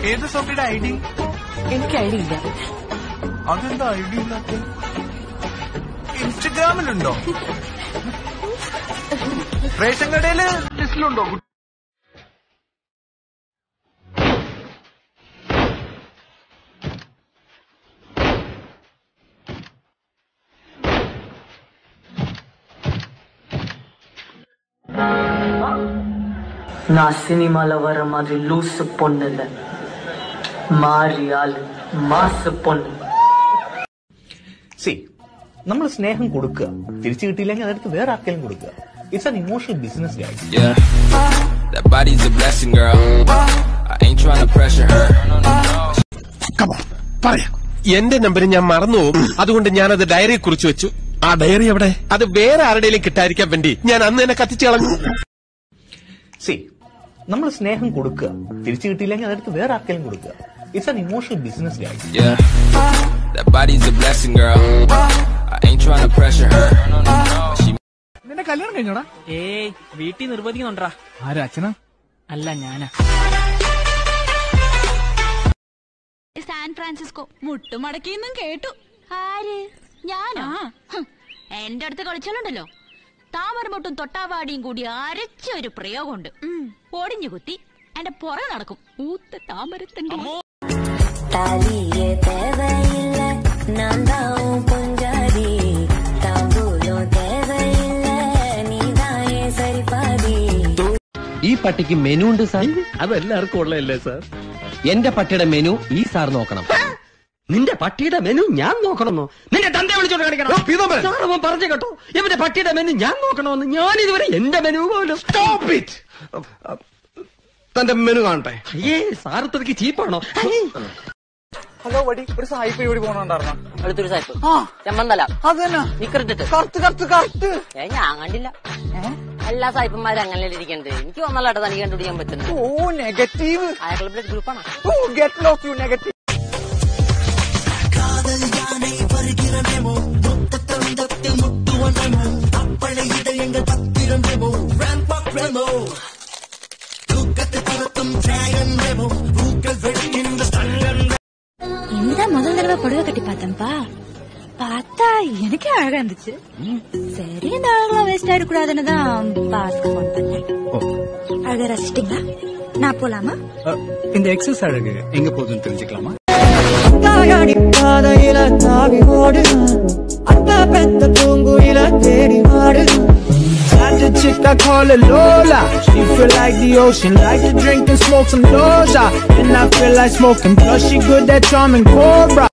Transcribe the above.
ഏത് സോപ്പിയുടെ I D എനിക്ക് ഐഡിയ ഇല്ല അതെന്താ ഐ ഡി ഇല്ലാത്ത ഇൻസ്റ്റഗ്രാമിലുണ്ടോ റേഷൻ കടയില് ലിസ്റ്റിലുണ്ടോ நான் சினிமால வர மாதிரி லூசு பொண்ணு இல்ல மாறி ஆளு மாசு பொண்ணு സി നമ്മൾ സ്നേഹം കൊടുക്കുക തിരിച്ചു കിട്ടിയില്ലെങ്കിൽ അതെടുത്ത് വേറെ ആർക്കെങ്കിലും കൊടുക്കുക it's an emotional business guide Yeah. That body's a blessing, girl. I ain't trying to pressure her. പറയാം എന്റെ നമ്പർ ഞാൻ മറന്നുപോകും അതുകൊണ്ട് ഞാനത് ഡയറി കുറിച്ച് വെച്ചു ആ ഡയറി എവിടെ അത് വേറെ ആരുടെയും കിട്ടാതിരിക്കാൻ വേണ്ടി ഞാൻ അന്ന് തന്നെ കത്തിച്ചു കളഞ്ഞു സി നമ്മൾ സ്നേഹം കൊടുക്കുക തിരിച്ചു കിട്ടിയില്ലെങ്കിൽ അതെടുത്ത് വേറെ ആർക്കെങ്കിലും കൊടുക്കുക it's an emotional business guide Yeah. That body's a blessing, girl. I ain't trying to pressure her. She നിന്റെ കല്യാണം കഴിഞ്ഞോടാ ഏയ് വീട്ടിൽ നിർബന്ധിക്കുന്നുണ്ടാ ആരാ അച്ഛനാ അല്ല ഞാനാ സാൻ ഫ്രാൻസിസ്കോ മുട്ടുമടക്കിന്നും കേട്ടു ആര് ഞാനോ ഹും, എന്റെ അടുത്ത് കളിച്ചാലുണ്ടല്ലോ താമരമുട്ടും തൊട്ടാവാടിയും കൂടി അരച്ച ഒരു പ്രയോഗമുണ്ട് ഉം, ഒടിഞ്ഞു കുത്തി എന്റെ പുറകെ നടക്കും ഊത്ത താമരത്തിന്റെ தாலியே தேவையில்லை நான் தான் பொஞ்சாதி தாம்பூலம் தேவையில்லை நீதான் ஏன் சரிபாதி ഈ പട്ടിക്ക് മെനു ഉണ്ട് സാർ അത് എല്ലാവർക്കും ഉള്ളതല്ലേ സാർ എന്റെ പട്ടിയുടെ മെനു ഈ സാർ നോക്കണം നിന്റെ പട്ടിയുടെ മെനു ഞാൻ നോക്കണമെന്നോ നിന്റെ തന്റെ വിളിച്ചോണ്ട് കാണിക്കണം സാർ അവൻ പറഞ്ഞു കേട്ടോ ഇവന്റെ പട്ടിയുടെ മെനു ഞാൻ നോക്കണമെന്ന് ഞാൻ ഇതുവരെ എന്റെ മെനു പോലും തന്റെ മെനു കാണട്ടെ അയ്യേ സാർ ഇത്രയ്ക്ക് ചീപ്പാണോ ഹലോ വടി ഒരു സായിപ്പ് ഇവിടെ പോകണുണ്ടായിരുന്നോ അടുത്തൊരു സായിപ്പ് ചെമ്മന്തല അത് തന്നെ നിക്കറിട്ടിട്ട് കറക്റ്റ് കറക്റ്റ് കറക്റ്റ് ഏ ഞാൻ കണ്ടില്ല എല്ലാ സായിപ്പന്മാരും അങ്ങനെ ഇരിക്കണ്ടേ എനിക്ക് വന്നല്ലാട്ടോ തനിക്ക് കണ്ടുപിടിക്കാൻ പറ്റുന്നത് ഓ നെഗറ്റീവ് അയാൾ ബ്ലഡ് ഗ്രൂപ്പാണ് O get lock you negative என்னதான் முதல் தடவை புடவை கட்டி பார்த்தேன்ப்பா பார்த்தா எனக்கே அழகா இருந்துச்சு சரி இந்த அழகெல்லாம் வேஸ்ட் ஆயிடக்கூடாதுன்னு தான் பாஸ்க்கு ஃபோன் பண்ணேன் அழகா ரசிச்சிட்டீங்களா நான் போலாமா இந்த எக்ஸஸ் அழகு எங்க போகுதுன்னு தெரிஞ்சுக்கலாமா தாயாடி பாதையில தாவி ஓடு அத்தா பெத்த பூங்குயில தேடி வாடு Got a chick I call her Lola. She feel like the ocean, like to drink and smoke some Loja. And I feel like smoking, plus she good at charming Cobra.